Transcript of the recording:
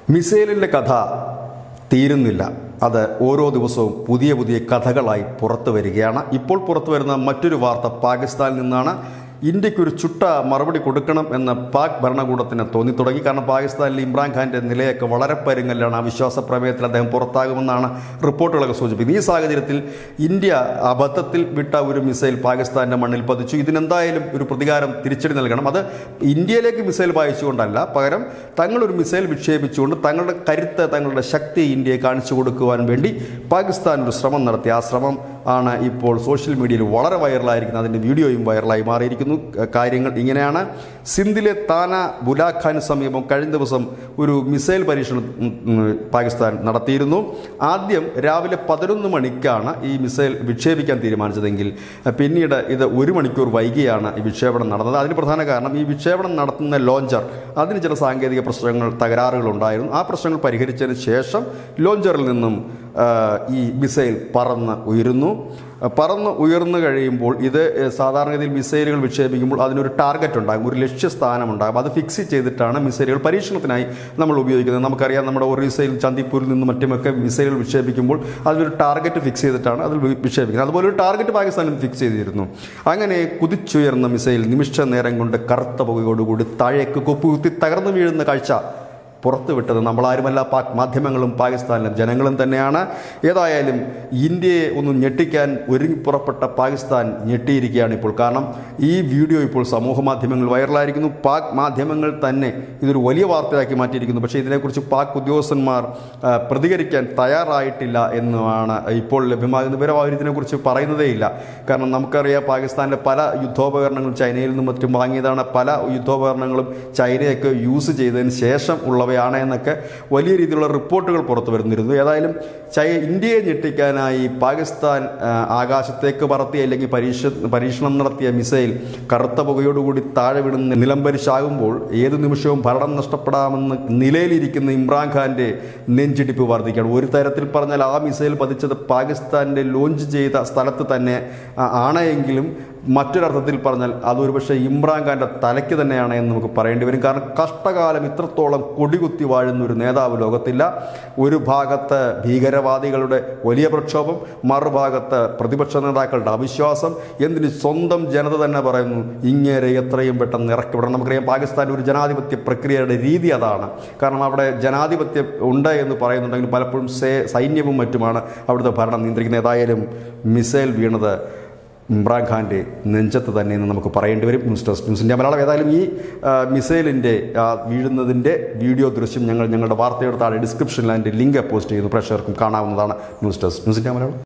മിസൈലിൻ്റെ കഥ തീരുന്നില്ല അത് ഓരോ ദിവസവും പുതിയ പുതിയ കഥകളായി പുറത്തു വരികയാണ് ഇപ്പോൾ പുറത്തു വരുന്ന മറ്റൊരു വാർത്ത പാകിസ്ഥാനിൽ നിന്നാണ് ഇന്ത്യക്ക് ഒരു ചുട്ട മറുപടി കൊടുക്കണം എന്ന് പാക് ഭരണകൂടത്തിന് തോന്നി തുടങ്ങി കാരണം പാകിസ്ഥാനിൽ ഇമ്രാൻഖാൻ്റെ നിലയൊക്കെ വളരെ പരുങ്ങല്ലാണ് അവിശ്വാസ പ്രമേയത്തിൽ അദ്ദേഹം പുറത്താകുമെന്നാണ് റിപ്പോർട്ടുകളൊക്കെ സൂചിപ്പിക്കുന്നത് ഈ സാഹചര്യത്തിൽ ഇന്ത്യ അബദ്ധത്തിൽ വിട്ട ഒരു മിസൈൽ പാകിസ്ഥാൻ്റെ മണ്ണിൽ പതിച്ചു ഇതിനെന്തായാലും ഒരു പ്രതികാരം തിരിച്ചടി നൽകണം അത് ഇന്ത്യയിലേക്ക് മിസൈൽ പായിച്ചുകൊണ്ടല്ല പകരം തങ്ങളൊരു മിസൈൽ വിക്ഷേപിച്ചുകൊണ്ട് തങ്ങളുടെ കരുത്ത് തങ്ങളുടെ ശക്തി ഇന്ത്യയെ കാണിച്ചു കൊടുക്കുവാൻ വേണ്ടി പാകിസ്ഥാൻ ഒരു ശ്രമം നടത്തി ആ ശ്രമം ആണ് ഇപ്പോൾ സോഷ്യൽ മീഡിയയിൽ വളരെ വൈറലായിരിക്കുന്നത് അതിൻ്റെ വീഡിയോയും വൈറലായി മാറിയിരിക്കുന്നു കാര്യങ്ങൾ ഇങ്ങനെയാണ് സിന്ധിലെ താന ബുലാഖാന് സമീപം കഴിഞ്ഞ ദിവസം ഒരു മിസൈൽ പരീക്ഷണം ഉം, ഉം, പാകിസ്ഥാൻ നടത്തിയിരുന്നു ആദ്യം രാവിലെ പതിനൊന്ന് മണിക്കാണ് ഈ മിസൈൽ വിക്ഷേപിക്കാൻ തീരുമാനിച്ചതെങ്കിൽ പിന്നീട് ഇത് ഒരു മണിക്കൂർ വൈകിയാണ് ഈ വിക്ഷേപണം നടന്നത് അതിന് പ്രധാന കാരണം ഈ വിക്ഷേപണം നടത്തുന്ന ലോഞ്ചർ അതിന് ചില സാങ്കേതിക പ്രശ്നങ്ങൾ തകരാറുകൾ ഉണ്ടായിരുന്നു ആ പ്രശ്നങ്ങൾ പരിഹരിച്ചതിന് ശേഷം ലോഞ്ചറിൽ നിന്നും ആ, ഈ മിസൈൽ പറന്ന് ഉയരുന്നു പറന്ന് ഉയർന്നു കഴിയുമ്പോൾ ഇത് സാധാരണഗതിയിൽ മിസൈലുകൾ വിക്ഷേപിക്കുമ്പോൾ അതിനൊരു ടാർഗറ്റ് ഉണ്ടാകും ഒരു ലക്ഷ്യസ്ഥാനം ഉണ്ടാകും അത് ഫിക്സ് ചെയ്തിട്ടാണ് മിസൈലുകൾ പരീക്ഷണത്തിനായി നമ്മൾ ഉപയോഗിക്കുന്നത് നമുക്കറിയാം നമ്മുടെ ഒറീസയിൽ ചന്ദിപ്പൂരിൽ നിന്നും മറ്റുമൊക്കെ മിസൈലുകൾ വിക്ഷേപിക്കുമ്പോൾ അതിനൊരു ടാർഗറ്റ് ഫിക്സ് ചെയ്തിട്ടാണ് അതിൽ വി- വിക്ഷേപിക്കുന്നത് അതുപോലെ ഒരു ടാർഗറ്റ് പാകിസ്ഥാനിൽ ഫിക്സ് ചെയ്തിരുന്നു അങ്ങനെ കുതിച്ചുയർന്ന മിസൈൽ നിമിഷ നേരം കൊണ്ട് കറുത്ത പുകയോടുകൂടി താഴേക്ക് കൊപ്പുകുത്തി തകർന്നു വീഴുന്ന കാഴ്ച പുറത്തുവിട്ടത് നമ്മളാരുമല്ല പാക് മാധ്യമങ്ങളും പാകിസ്ഥാനിലും ജനങ്ങളും തന്നെയാണ് ഏതായാലും ഇന്ത്യയെ ഒന്ന് ഞെട്ടിക്കാൻ ഒരുങ്ങി പുറപ്പെട്ട പാകിസ്ഥാൻ ഞെട്ടിയിരിക്കുകയാണ് ഇപ്പോൾ കാരണം ഈ വീഡിയോ ഇപ്പോൾ സമൂഹ മാധ്യമങ്ങളിൽ വൈറലായിരിക്കുന്നു പാക് മാധ്യമങ്ങൾ തന്നെ ഇതൊരു വലിയ വാർത്തയാക്കി മാറ്റിയിരിക്കുന്നു പക്ഷേ ഇതിനെക്കുറിച്ച് പാക് ഉദ്യോഗസ്ഥന്മാർ ആ, പ്രതികരിക്കാൻ തയ്യാറായിട്ടില്ല എന്നുമാണ് ഇപ്പോൾ ലഭ്യമാകുന്ന വിവരം അവർ ഇതിനെക്കുറിച്ച് പറയുന്നതേയില്ല കാരണം നമുക്കറിയാം പാകിസ്ഥാനിലെ പല യുദ്ധോപകരണങ്ങളും ചൈനയിൽ നിന്നും മറ്റും വാങ്ങിയതാണ് പല യുദ്ധോപകരണങ്ങളും ചൈനയൊക്കെ യൂസ് ചെയ്തതിന് ശേഷം ഉള്ളവയാണ് എന്നൊക്കെ വലിയ രീതിയിലുള്ള റിപ്പോർട്ടുകൾ പുറത്തു വരുന്നിരുന്നു ഏതായാലും ചൈ ഇന്ത്യയെ ഞെട്ടിക്കാനായി പാകിസ്ഥാൻ ആ, ആകാശത്തേക്ക് പറത്തിയ അല്ലെങ്കിൽ പരീക്ഷ പരീക്ഷണം നടത്തിയ മിസൈൽ കറുത്ത പുകയോടുകൂടി താഴെ വീണ് നിലംപരിശാകുമ്പോൾ ഏത് നിമിഷവും ഭരണം നഷ്ടപ്പെടാമെന്ന് നിലയിലിരിക്കുന്ന ഇമ്രാൻഖാൻ്റെ നെഞ്ചിടിപ്പ് വർദ്ധിക്കുകയാണ് ഒരു തരത്തിൽ പറഞ്ഞാൽ ആ മിസൈൽ പതിച്ചത് പാകിസ്ഥാൻ്റെ ലോഞ്ച് ചെയ്ത സ്ഥലത്ത് തന്നെ ആ, ആണ് എങ്കിലും മറ്റൊരർത്ഥത്തിൽ പറഞ്ഞാൽ അതൊരു പക്ഷേ ഇമ്രാൻഖാൻ്റെ തലയ്ക്ക് തന്നെയാണ് എന്ന് നമുക്ക് പറയേണ്ടി വരും കാരണം കഷ്ടകാലം ഇത്രത്തോളം കൊടികുത്തി വാഴുന്ന ഒരു നേതാവ് ലോകത്തില്ല ഒരു ഭാഗത്ത് ഭീകരവാദികളുടെ വലിയ പ്രക്ഷോഭം മറുഭാഗത്ത് പ്രതിപക്ഷ നേതാക്കളുടെ അവിശ്വാസം എന്തിന് സ്വന്തം ജനത തന്നെ പറയുന്നു ഇങ്ങേരെ എത്രയും പെട്ടെന്ന് ഇറക്കി വിടണം നമുക്കറിയാം പാകിസ്ഥാൻ ഒരു ജനാധിപത്യ പ്രക്രിയയുടെ രീതി അതാണ് കാരണം അവിടെ ജനാധിപത്യം ഉണ്ട് എന്ന് പറയുന്നുണ്ടെങ്കിൽ പലപ്പോഴും സേ സൈന്യവും മറ്റുമാണ് അവിടുത്തെ ഭരണം നിയന്ത്രിക്കുന്നത് ഏതായാലും മിസൈൽ വീണത് ഇമ്രാൻഖാൻ്റെ നെഞ്ചത്ത് തന്നെ എന്ന് നമുക്ക് പറയേണ്ടി വരും news desk news India Malayalam ഏതായാലും ഈ ആ, മിസൈലിൻ്റെ ആ, വീഴുന്നതിൻ്റെ വീഡിയോ ദൃശ്യം ഞങ്ങൾ ഞങ്ങളുടെ വാർത്തയുടെ താഴെ ഡിസ്ക്രിപ്ഷനിൽ അതിൻ്റെ ലിങ്ക് പോസ്റ്റ് ചെയ്യുന്നു പ്രേക്ഷകർക്കും കാണാവുന്നതാണ് news desk news India Malayalam